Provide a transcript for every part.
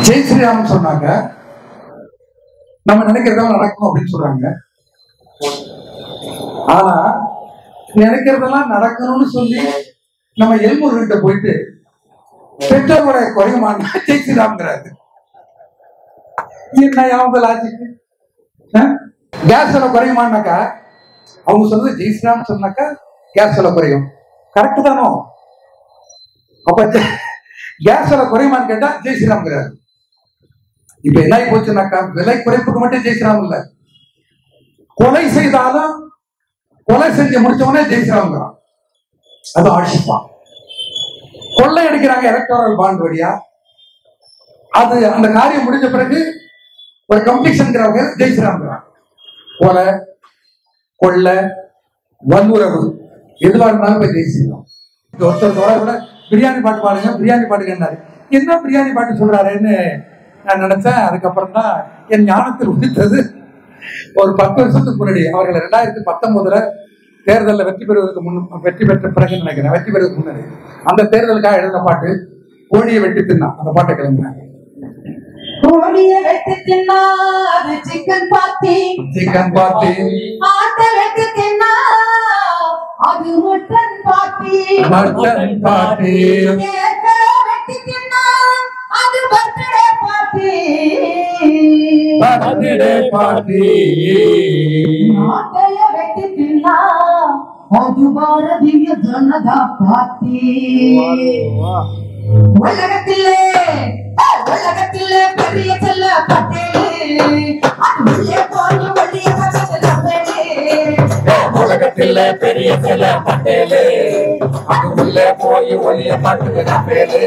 ஜெய் ஸ்ரீராம் சொன்னாங்க நம்ம நினைக்கிறதெல்லாம் நடக்கும் அப்படின்னு சொல்றாங்க ஆனா நினைக்கிறதெல்லாம் நடக்கணும்னு சொல்லி நம்ம எல்முருகிட்ட போயிட்டு பெற்றோரோட குறையுமான்னா ஜெய் ஸ்ரீராம்ங்கிறாரு என்ன அவங்க லாஜிக் கேஸ் விலை குறையுமான்னாக்கா அவங்க சொல்றது ஜெய் ஸ்ரீராம் சொன்னாக்கா கேஸ் விலை குறையும் கரெக்ட் தானோ அப்ப கேஸ் விலை குறையுமான்னு கேட்டா ஜெய் ஸ்ரீராம்ங்கிறாரு இப்ப என்ன ஆகி போச்சுனாக்கா விலை குறைப்புக்கு மட்டும் ஜெய் ஸ்ரீராம் இல்ல கொலை செய்தாலும் கொலை செஞ்சு முடிச்சவனே ஜெய் ஸ்ரீராம்ங்கிறான் அது ஆட்சிப்பான் கொள்ளை அடிக்கிறாங்க எலக்டோரல் பாண்ட் வழியா அது அந்த காரியம் முடிஞ்ச பிறகு ஒரு கம்ப்ளீஷன்ங்கிறவங்க ஜெய் ஸ்ரீராம்ங்கிறான் கொலை கொள்ளை வன்முறவு எதுவா இருந்தாலும் போய் ஜெய் ஸ்ரீராம் இந்த ஒருத்தர் தோட கூட பிரியாணி பாட்டு பாடுங்க பிரியாணி பாட்டு கேட்டாரு என்ன பிரியாணி பாட்டு சொல்றாருன்னு நான் நினைச்சேன் அதுக்கப்புறம் தான் என் ஞானத்தில் உதித்தது ஒரு பத்து வருஷத்துக்கு முன்னாடி அவர்கள் ரெண்டாயிரத்தி பத்தொன்பதுல தேர்தலில் வெற்றி பெறுவதற்கு முன் வெற்றி பெற்ற பிறகு நினைக்கிறேன் வெற்றி பெறுவதற்கு முன்னாடி அந்த தேர்தலுக்காக எழுதின பாட்டு கோழியை வெட்டி தின்னா அந்த பாட்டை கிளம்பினாங்க கோழிய வெட்டி தின்னா அது சிக்கன் பாத்தி சிக்கன் பாத்தி ஆட்டை வெட்டி தின்னா அது மட்டன் பாத்தி மட்டன் பாத்தி கேக்க வெட்டி தின்னா அது பர்த்டே பாத்தி பர்த்டே பாத்தி ஆட்டைய வெட்டி தின்னா அது பாரதிய ஜனதா பாத்தி உலகத்திலே ஏய், உலகத்திலே பெரிய செல்ல பட்டேலே அது உள்ளே போய் வெளியே பக்கத்துல பேலே உலகத்தில் பெரிய சில பட்டேலு அது உள்ளே போய் ஒளிய மாட்டுகிற பேரு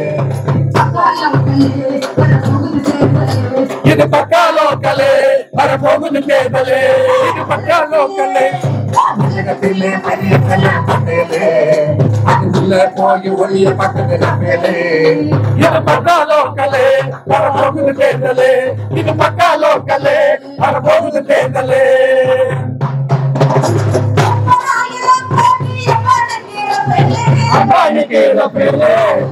இது பக்கா லோக்கலு வர போகுது தேர்தலு இது பக்கா லோக்கலு உலகத்திலே பெரிய சில பட்டேலு அது உள்ளே போய் ஒளிய மாட்டுகிற பேரு இது பக்கா லோக்கலு வர போகுது தேர்தலு இது பக்கா லோக்கலு வர போகுது தேர்தலு அம்பானிக்கு பேரு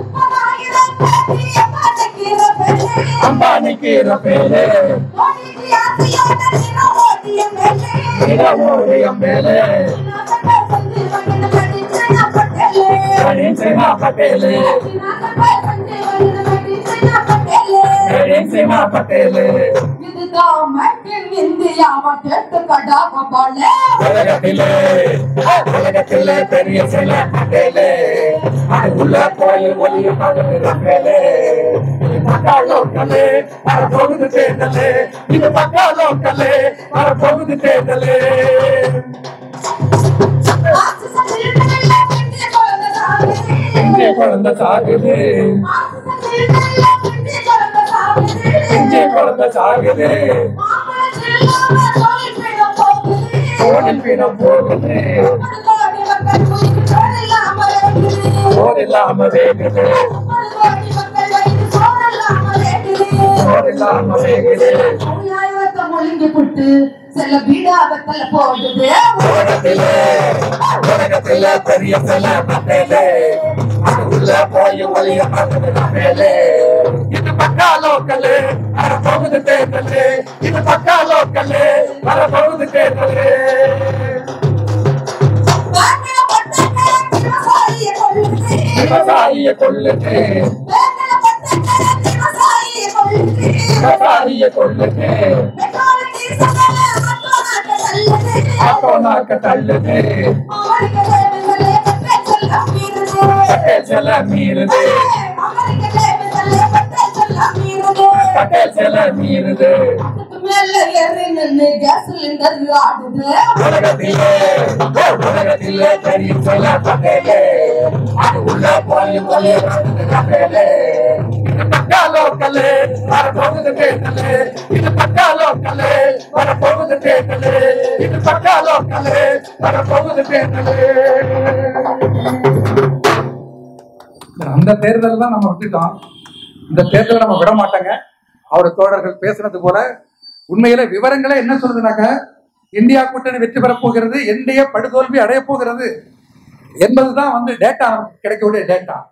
அம்பானிக்கு பேரு இரவோடியம் மேலே கணேசனா பட்டேலு கணேசனா பட்டேலு இதுதான் மட்டின் இந்தியாவை கேட்டு கடாக போல உலகத்திலே உலகத்திலே பெரிய சில பட்டேலு அது உள்ள போய் ஒளிய பார்க்கிற மேலே இது பக்கா லோக்கலு வர போகுது தேர்தலு இது பக்கா லோக்கலு வர போகுது தேர்தலு ஆட்சி சட்டத்தில் பெண்ணே குழந்தை சாகுது. இங்கே குழந்தை சாகுது ஆட்சி சட்டத்தில் பெண்ணே குழந்தை சாகுது. இங்கே குழந்தை சாகுது மாம்பழத்தில் இல்லாம தோல்பிடம் போகுது. சோழில் பீடம் போகுது படுகோடி மக்கள் உயிர் சோறில்லாம இருக்குது. சோறு இல்லாம வேகுது படுகோடி மக்கள் வயிறு சோறில்லாம இருக்குது. சோறு இல்லாம வேகுது அநியாயத்தை முழுங்கி புட்டு செல்ல பீடாபத்தில் போடுது உலகத்திலே உலகத்திலே பெரிய சில பட்டேலு அது உள்ள போய் ஒளிய பார்க்கிற மேலே இது பக்கா லோக்கலு வர போகுது தேர்தலு இது பக்கா லோக்கலு வர போகுது தேர்தலு வாங்கின பொட்டை விவசாயியை கொல்லுது. விவசாயிய கொள்ளுது வாங்கின பொட்டை விவசாயியை கொல்லுது. விவசாயிய கொள்ளுது பெட்ரோல் டீசல் ஆட்டோ நாட்ட தள்ளுது. ஆட்டோ நாக்க தள்ளுது அமெரிக்க தேவைகளே பெட்ரோல் செல்லம் மீறுது. பட்டேல் சில மீறுது அமெரிக்க தேவைகளே பெட்ரோல் செல்லம் மீறுது. பட்டேல் சில மீறுது அதுக்கு மேல ஏறி நின்னு கேஸ் சிலிண்டர் ஆடுது உலகத்திலே உலகத்திலே பெரிய சில பட்டேலு அது உள்ள போய் ஒளிய பார்க்கிற மேலே இது பக்கா லோக்கலு வர போகுது தேர்தலு இது பக்கா லோக்கலு வர போகுது தேர்தலு இது பக்கா லோக்கலு வர போகுது தேர்தலு அந்த தேர்தல் தான் நம்ம விட்டுட்டோம் இந்த தேர்தலை நம்ம விட மாட்டாங்க அவர் தோழர்கள் பேசுனது போல உண்மையில விவரங்களே என்ன சொல்றதுனாக்க இந்தியா கூட்டணி வெற்றி பெறப் போகிறது என்டிஏ படுதோல்வி அடைய போகிறது என்பதுதான் வந்து டேட்டா கிடைக்கக்கூடிய டேட்டா